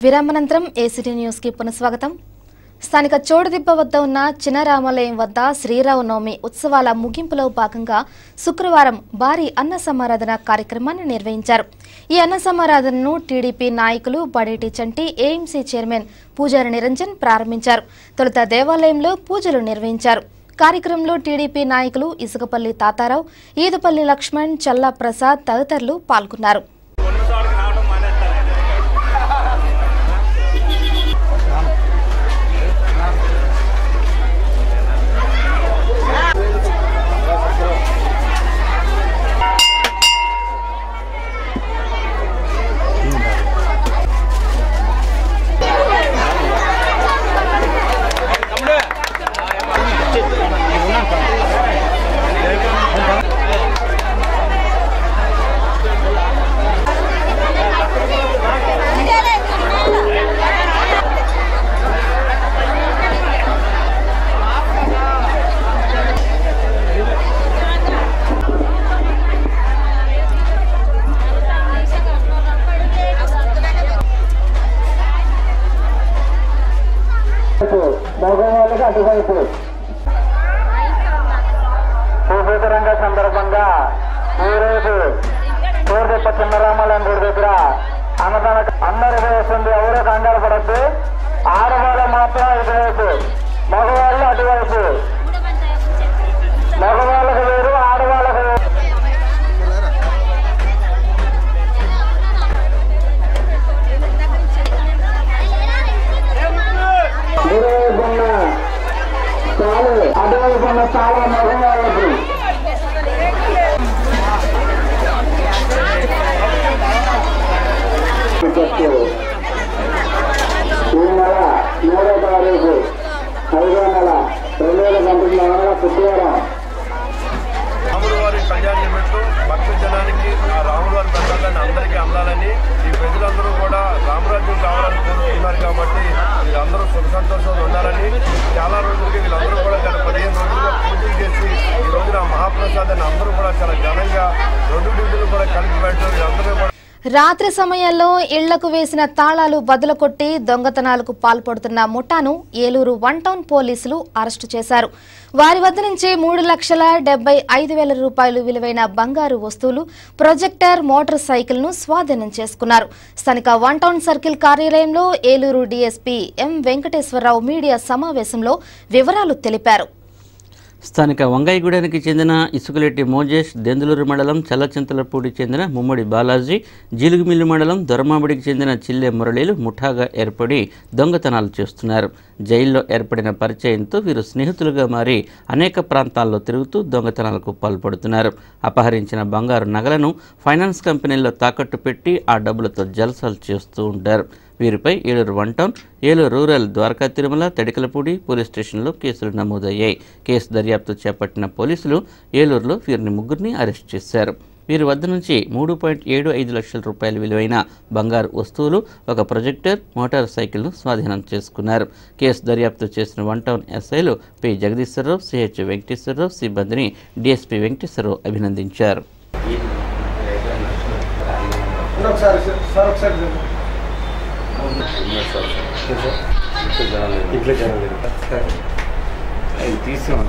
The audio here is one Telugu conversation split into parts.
విరామనంతరం ఏసీటీ న్యూస్ కి పునఃస్వాగతం స్థానిక చోడదిబ్బ వద్ద ఉన్న చిన్నరామాలయం వద్ద శ్రీరామనవమి ఉత్సవాల ముగింపులో భాగంగా శుక్రవారం భారీ అన్న సమారాధన కార్యక్రమాన్ని నిర్వహించారు ఈ అన్న సమారాధనను టీడీపీ నాయకులు బడేటి చంటి ఏఎంసీ చైర్మన్ పూజారి నిరంజన్ ప్రారంభించారు తొలుత దేవాలయంలో పూజలు నిర్వహించారు కార్యక్రమంలో టీడీపీ నాయకులు ఇసుకపల్లి తాతారావు ఈదుపల్లి లక్ష్మణ్ చల్లా ప్రసాద్ తదితరులు పాల్గొన్నారు మగవాళ్ళకి అటువైపు భూభూతరంగ సందర్భంగా ఈరోజు కోరుదెప్ప చిన్నరామాలయం గుడి దగ్గర అన్నదాన అందరి వేస్తుంది ఎవరో కంగారు పడద్దు ఆడవాళ్ళు మాత్రం ఇటువైపు మగవాళ్ళు అటువైపు మగవాళ్ళకు వేరు ఆడవాళ్ళకు వేరు ఇటువైపు ఉన్న చాలు అటువైపు ఉన్న చాలా మగవాళ్ళకు చెప్తారు ఈ నెల మూడో తారీఖు ఐదో నెల రెండు వేల పంతొమ్మిది నెల శుక్రవారం రాముడు వారి కళ్యాణ నిమిత్తం భక్త జనానికి ఆ రాముడు వారి ప్రసాదాన్ని అందరికీ అందాలని ఈ ప్రజలందరూ కూడా రామరాజ్యం కావాలని కోరుకుంటున్నారు కాబట్టి వీళ్ళందరూ సుఖ సంతోషంగా ఉండాలని చాలా రోజులకి వీళ్ళందరూ కూడా గత పదిహేను రోజులుగా పూజలు చేసి ఈ రోజున ఆ మహాప్రసాదాన్ని అందరూ కూడా చాలా ఘనంగా రెండు డ్యూటీలు కూడా కలిపి పెట్టడం వీళ్ళందరూ కూడా రాత్రి సమయంలో ఇళ్లకు వేసిన తాళాలు బదులకొట్టి దొంగతనాలకు పాల్పడుతున్న ముఠాను ఏలూరు వన్ టౌన్ పోలీసులు అరెస్టు చేశారు వారి వద్ద నుంచి మూడు లక్షల డెబ్బై ఐదు వేల రూపాయలు విలువైన బంగారు వస్తువులు ప్రొజెక్టర్ మోటార్ సైకిల్ ను స్వాధీనం చేసుకున్నారు స్థానిక వన్ టౌన్ సర్కిల్ కార్యాలయంలో Eluru DSP M Venkateswararao media సమావేశంలో వివరాలు తెలిపారు స్థానిక వంగాయిగూడెనికి చెందిన ఇసుకలెట్టి మోజేష్ దెందులూరు మండలం చల్లచింతలపూడి చెందిన ముమ్మడి బాలాజీ జీలుగుమిల్లి మండలం దొరమామిడికి చెందిన చిల్లె మురళీలు ముఠాగా ఏర్పడి దొంగతనాలు చేస్తున్నారు జైల్లో ఏర్పడిన పరిచయంతో వీరు స్నేహితులుగా మారి అనేక ప్రాంతాల్లో తిరుగుతూ దొంగతనాలకు పాల్పడుతున్నారు అపహరించిన బంగారు నగలను ఫైనాన్స్ కంపెనీల్లో తాకట్టు పెట్టి ఆ డబ్బులతో జల్సాలు చేస్తూ ఉంటారు వీరిపై Eluru one town Eluru rural Dwaraka Tirumala Tadikalapudi police స్టేషన్లో కేసులు నమోదయ్యాయి కేసు దర్యాప్తు చేపట్టిన పోలీసులు ఏలూరులో వీరిని ముగ్గురిని అరెస్ట్ చేశారు వీరి వద్ద నుంచి మూడు పాయింట్ ఏడు ఐదు లక్షల రూపాయల విలువైన బంగారు వస్తువులు ఒక ప్రొజెక్టర్ మోటార్ సైకిల్ను స్వాధీనం చేసుకున్నారు కేసు దర్యాప్తు చేసిన వన్ టౌన్ ఎస్ఐలు పి జగదీశ్వరరావు సిహెచ్ వెంకటేశ్వరరావు సిబ్బందిని డీఎస్పీ వెంకటేశ్వరరావు అభినందించారు ఇంట్లో జనం లేదు అది తీసుకున్నాను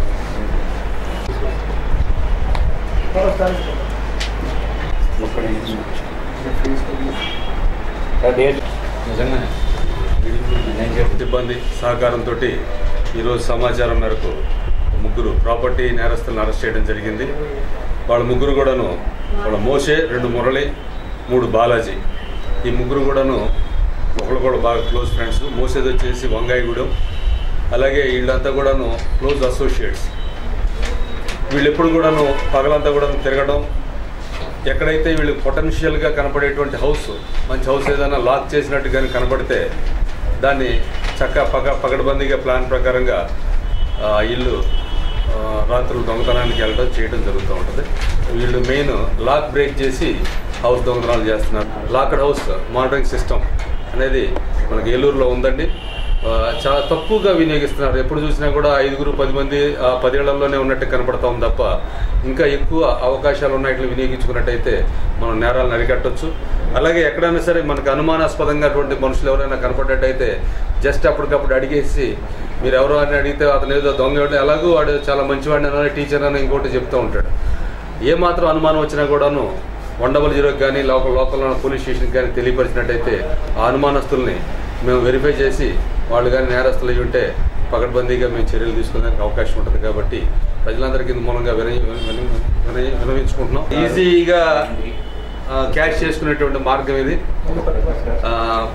నిజంగానే సిబ్బంది సహకారంతో ఈరోజు సమాచారం మేరకు ముగ్గురు ప్రాపర్టీ నేరస్తులను అరెస్ట్ చేయడం జరిగింది వాళ్ళ ముగ్గురు కూడాను వాళ్ళ మోషే రెండు మురళి మూడు బాలాజీ ఈ ముగ్గురు కూడాను ఒకళ్ళు కూడా బాగా క్లోజ్ ఫ్రెండ్స్ మోసేది వచ్చేసి వంగాయగూడెం అలాగే వీళ్ళంతా కూడాను క్లోజ్ అసోసియేట్స్ వీళ్ళు ఎప్పుడు కూడాను పగలంతా కూడా తిరగడం ఎక్కడైతే వీళ్ళు పొటెన్షియల్గా కనపడేటువంటి హౌస్ మంచి హౌస్ ఏదైనా లాక్ చేసినట్టు కానీ కనపడితే దాన్ని చక్క పగ పగడబందీగా ప్లాన్ ప్రకారంగా ఆ ఇల్లు ఆ, రాత్రులు దొంగతనానికి వెళ్ళడం చేయడం జరుగుతూ ఉంటుంది వీళ్ళు మెయిన్ లాక్ బ్రేక్ చేసి హౌస్ దొంగతనాలు చేస్తున్నారు లాక్డ్ హౌస్ మానిటరింగ్ సిస్టమ్ అనేది మనకి ఏలూరులో ఉందండి ఆ, చాలా తక్కువగా వినియోగిస్తున్నారు ఎప్పుడు చూసినా కూడా ఐదుగురు పది మంది ఆ పదేళ్లలోనే ఉన్నట్టు కనపడతా ఉంది తప్ప ఇంకా ఎక్కువ అవకాశాలు ఉన్న ఇట్లా వినియోగించుకున్నట్టయితే మనం నేరాలను అరికట్టొచ్చు అలాగే ఎక్కడైనా సరే మనకు అనుమానాస్పదంగా అటువంటి మనుషులు ఎవరైనా కనపడ్డట్టయితే జస్ట్ అప్పటికప్పుడు అడిగేసి మీరు ఎవరో అని అడిగితే అతను ఏదో దొంగ ఎవడో ఎలాగో వాడు చాలా మంచివాడిని అని టీచర్ అని ఇంకోటి చెప్తూ ఉంటాడు ఏ మాత్రం అనుమానం వచ్చినా కూడాను వన్ డబల్ జీరోకి కానీ లోకల్ లోకల్ ఉన్న పోలీస్ స్టేషన్కి కానీ తెలియపరిచినట్టయితే ఆ అనుమానస్తుల్ని మేము వెరిఫై చేసి వాళ్ళు కానీ నేరస్తులు అయి ఉంటే పకడ్బందీగా మేము చర్యలు తీసుకునేందుకు అవకాశం ఉంటుంది కాబట్టి ప్రజలందరికీ ఇందు మూలంగా వినయ వినయ- వినయ- వినవించుకుంటున్నాం ఈజీగా క్యాష్ చేసుకునేటువంటి మార్గం ఇది ఆ,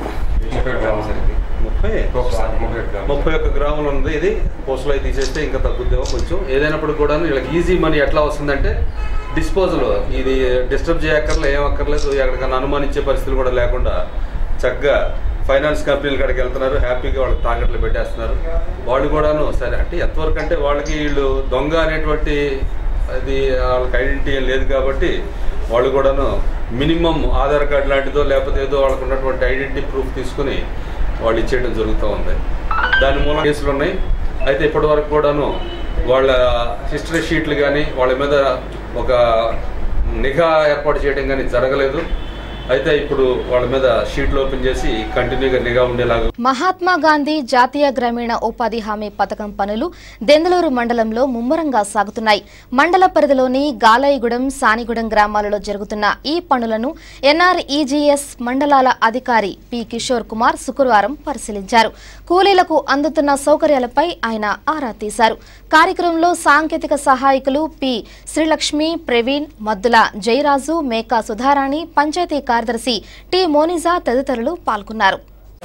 ముప్పై ముప్పై ఒక్క గ్రాములు ఉంది ఇది పోస్టులో అయితే తీసేస్తే ఇంకా తగ్గుద్దేమో కొంచెం ఏదైనప్పుడు కూడా వీళ్ళకి ఈజీ మనీ ఎట్లా వస్తుందంటే డిస్పోజల్ ఇది డిస్టర్బ్ చేయక్కర్లే ఏం అక్కర్లేదు ఎక్కడికన్నా అనుమానించే పరిస్థితులు కూడా లేకుండా చక్కగా ఫైనాన్స్ కంపెనీల కాడికి వెళ్తున్నారు హ్యాపీగా వాళ్ళకి తాకట్లు పెట్టేస్తున్నారు వాళ్ళు కూడాను సరే అంటే ఎంతవరకు అంటే వాళ్ళకి వీళ్ళు దొంగ అనేటువంటి అది వాళ్ళకి ఐడెంటిటీ ఏం లేదు కాబట్టి వాళ్ళు కూడాను మినిమం ఆధార్ కార్డు లాంటిదో లేకపోతే ఏదో వాళ్ళకు ఉన్నటువంటి ఐడెంటిటీ ప్రూఫ్ తీసుకుని వాళ్ళు ఇచ్చేయడం జరుగుతూ ఉంది దాని మూలం కేసులు ఉన్నాయి అయితే ఇప్పటి వరకు కూడాను వాళ్ళ హిస్టరీ షీట్లు కానీ వాళ్ళ మీద ఒక నిఘా ఏర్పాటు చేయడం కానీ జరగలేదు అయితే ఇప్పుడు వాళ్ళ మీద షీట్లు ఓపెన్ చేసి కంటిన్యూగా నిఘా ఉండేలాగా మహాత్మా గాంధీ జాతీయ గ్రామీణ ఉపాధి హామీ పథకం పనులు దెందలూరు మండలంలో ముమ్మరంగా సాగుతున్నాయి మండల పరిధిలోని గాలాయిగూడెం సానిగూడెం గ్రామాలలో జరుగుతున్న ఈ పనులను ఎన్ఆర్ఈజీఎస్ మండలాల అధికారి పి కిషోర్ కుమార్ శుక్రవారం పరిశీలించారు కూలీలకు అందుతున్న సౌకర్యాలపై ఆయన ఆరా తీశారు కార్యక్రమంలో సాంకేతిక సహాయకులు పి శ్రీలక్ష్మి ప్రవీణ్ మద్దుల జయరాజు మేకా సుధారాణి పంచాయతీ కార్యదర్శి టి మోనిజా తదితరులు పాల్గొన్నారు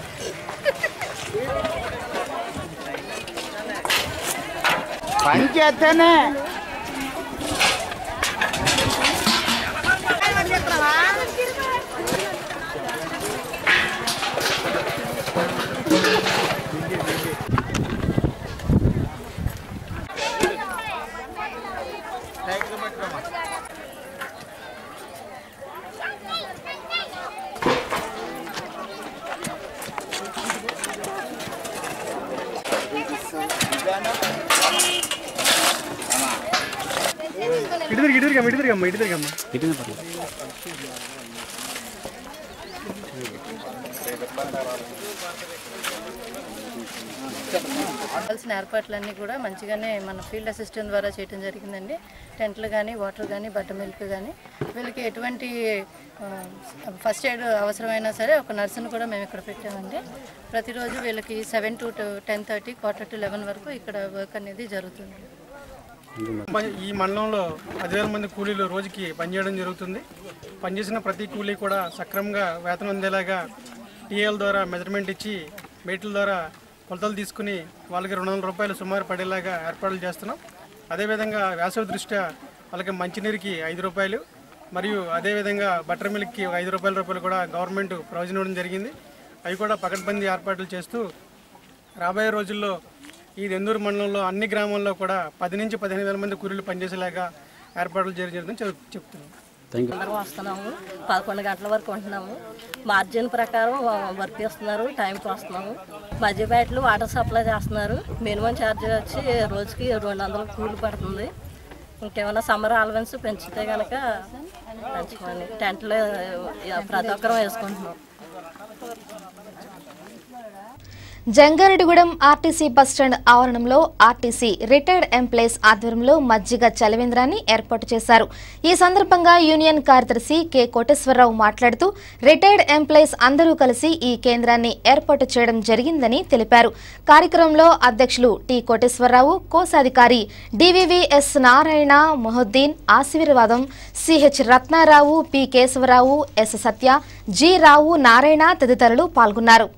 పని చేస్తేనే ఇటు తిరిగి ఇటు తిరిగమ్మ ఇటు తిరిగమ్మ ఇటు తిరిగమ్మ కావాల్సిన ఏర్పాట్లన్నీ కూడా మంచిగానే మన ఫీల్డ్ అసిస్టెంట్ ద్వారా చేయడం జరిగిందండి టెంట్లు కానీ వాటర్ కానీ బట్టర్ మిల్క్ కానీ వీళ్ళకి ఎటువంటి ఆ, ఫస్ట్ ఎయిడ్ అవసరమైనా సరే ఒక నర్సును కూడా మేము ఇక్కడ పెట్టామండి ప్రతిరోజు వీళ్ళకి seven to ten thirty quarter to eleven వరకు ఇక్కడ వర్క్ అనేది జరుగుతుంది మ- ఈ మండలంలో పదివేల మంది కూలీలు రోజుకి పనిచేయడం జరుగుతుంది పనిచేసిన ప్రతి కూలీ కూడా సక్రమంగా వేతనం అందేలాగా టీఎల్ ద్వారా మెజర్మెంట్ ఇచ్చి మేట్ల ద్వారా కొలతలు తీసుకుని వాళ్ళకి రెండు వందల రూపాయలు సుమారు పడేలాగా ఏర్పాట్లు చేస్తున్నాం అదేవిధంగా వేసవి దృష్ట్యా వాళ్ళకి మంచినీరుకి ఐదు రూపాయలు మరియు అదేవిధంగా బటర్ మిల్క్కి ఒక ఐదు రూపాయల రూపాయలు కూడా గవర్నమెంట్ ప్రయోజనం ఇవ్వడం జరిగింది అవి కూడా పకడ్బందీ ఏర్పాట్లు చేస్తూ రాబోయే రోజుల్లో ఈ దెందూరు మండలంలో అన్ని గ్రామాల్లో కూడా పది నుంచి పదిహేను వేల మంది కూలీలు పనిచేసేలాగా ఏర్పాట్లు జరుగుతుందని చెప్ చెప్తున్నాం అందరం వస్తున్నాము పదకొండు గంటల వరకు ఉంటున్నాము మార్జిన్ ప్రకారం వర్క్ చేస్తున్నారు టైంకి వస్తున్నాము మధ్యపేటలు వాటర్ సప్లై చేస్తున్నారు మినిమం ఛార్జ్ వచ్చి రోజుకి రెండు వందల కూలి పడుతుంది ఇంకేమైనా సమ్మర్ అలవెన్స్ పెంచితే కనుక పెంచుకోండి టెంట్లు ప్రతి ఒక్కరం వేసుకుంటున్నాం జంగారెడ్డిగూడెం ఆర్టీసీ బస్టాండ్ ఆవరణంలో ఆర్టీసీ రిటైర్డ్ ఎంప్లాయీస్ ఆధ్వర్యంలో మజ్జిగ చలవేంద్రాన్ని ఏర్పాటు చేశారు ఈ సందర్భంగా యూనియన్ కార్యదర్శి కె కోటేశ్వరరావు మాట్లాడుతూ రిటైర్డ్ ఎంప్లాయీస్ అందరూ కలిసి ఈ కేంద్రాన్ని ఏర్పాటు చేయడం జరిగిందని తెలిపారు కార్యక్రమంలో అధ్యక్షులు టి కోటేశ్వరరావు కోశాధికారి డివివిఎస్ Narayana Mohiddin Aseervadam CH Ratnarao P Kesavarao S Satya G Rao Narayana తదితరులు పాల్గొన్నారు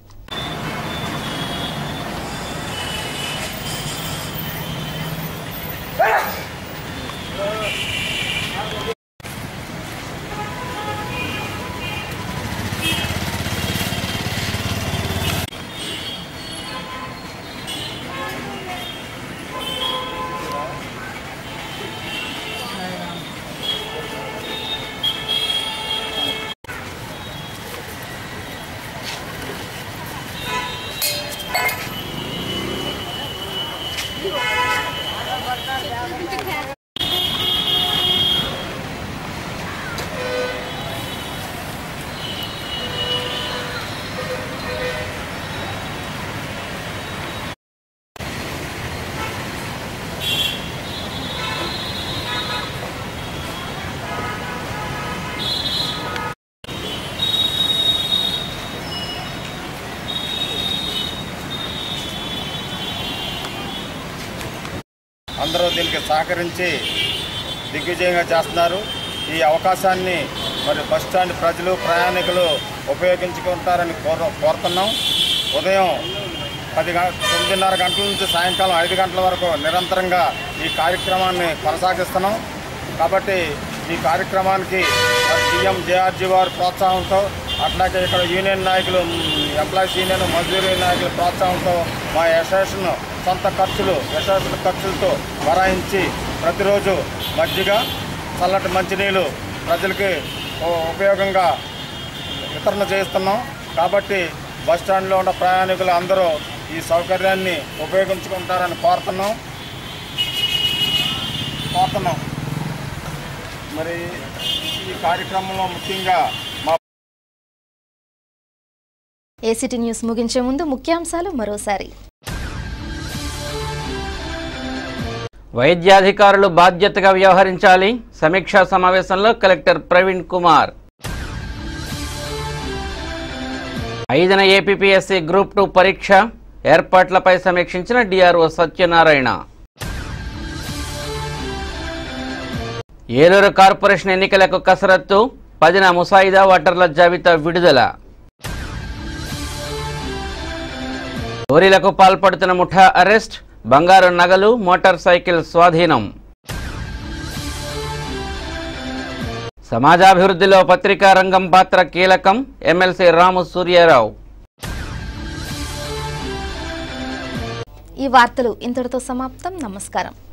అందరూ దీనికి సహకరించి దిగ్విజయంగా చేస్తున్నారు ఈ అవకాశాన్ని మరి బస్ స్టాండ్ ప్రజలు ప్రయాణికులు ఉపయోగించుకుంటారని కోర కోరుతున్నాం ఉదయం పది గం తొమ్మిదిన్నర గంటల నుంచి సాయంకాలం ఐదు గంటల వరకు నిరంతరంగా ఈ కార్యక్రమాన్ని కొనసాగిస్తున్నాం కాబట్టి ఈ కార్యక్రమానికి మరి సీఎం జేఆర్జీ వారి ప్రోత్సాహంతో అట్లాగే ఇక్కడ యూనియన్ నాయకులు ఎంప్లాయీస్ యూనియన్ మజ్దూరీ నాయకుల ప్రోత్సాహంతో మా అసోసియేషన్ సొంత ఖర్చులు అసోసియేషన్ ఖర్చులతో వరాయించి ప్రతిరోజు మజ్జిగ చల్లటి మంచినీళ్ళు ప్రజలకి ఉ- ఉపయోగంగా వితరణ చేస్తున్నాం కాబట్టి బస్ స్టాండ్లో ఉన్న ప్రయాణికులు అందరూ ఈ సౌకర్యాన్ని ఉపయోగించుకుంటారని కోరుతున్నాం కోరుతున్నాం మరి ఈ కార్యక్రమంలో ముఖ్యంగా మా ఏసీటీ న్యూస్ ముగించే ముందు ముఖ్యాంశాలు మరోసారి వైద్యాధికారులు బాధ్యతగా వ్యవహరించాలి సమీక్షా సమావేశంలో కలెక్టర్ ప్రవీణ్ కుమార్ ఐదన ఏపీపీఎస్సీ గ్రూప్ టూ పరీక్ష ఏర్పాట్లపై సమీక్షించిన డిఆర్ఓ సత్యనారాయణ ఏలూరు కార్పొరేషన్ ఎన్నికలకు కసరత్తు పదిన ముసాయిదా ఓటర్ల జాబితా విడుదల చోరీలకు పాల్పడుతున్న ముఠా అరెస్ట్ బంగారు నగలు మోటార్ సైకిల్ స్వాధీనం సమాజాభివృద్ధిలో పత్రికా రంగం పాత్ర కీలకం ఎమ్మెల్సీ రాము సూర్యారావు ఈ వార్తలు ఇంతటితో సమాప్తం నమస్కారం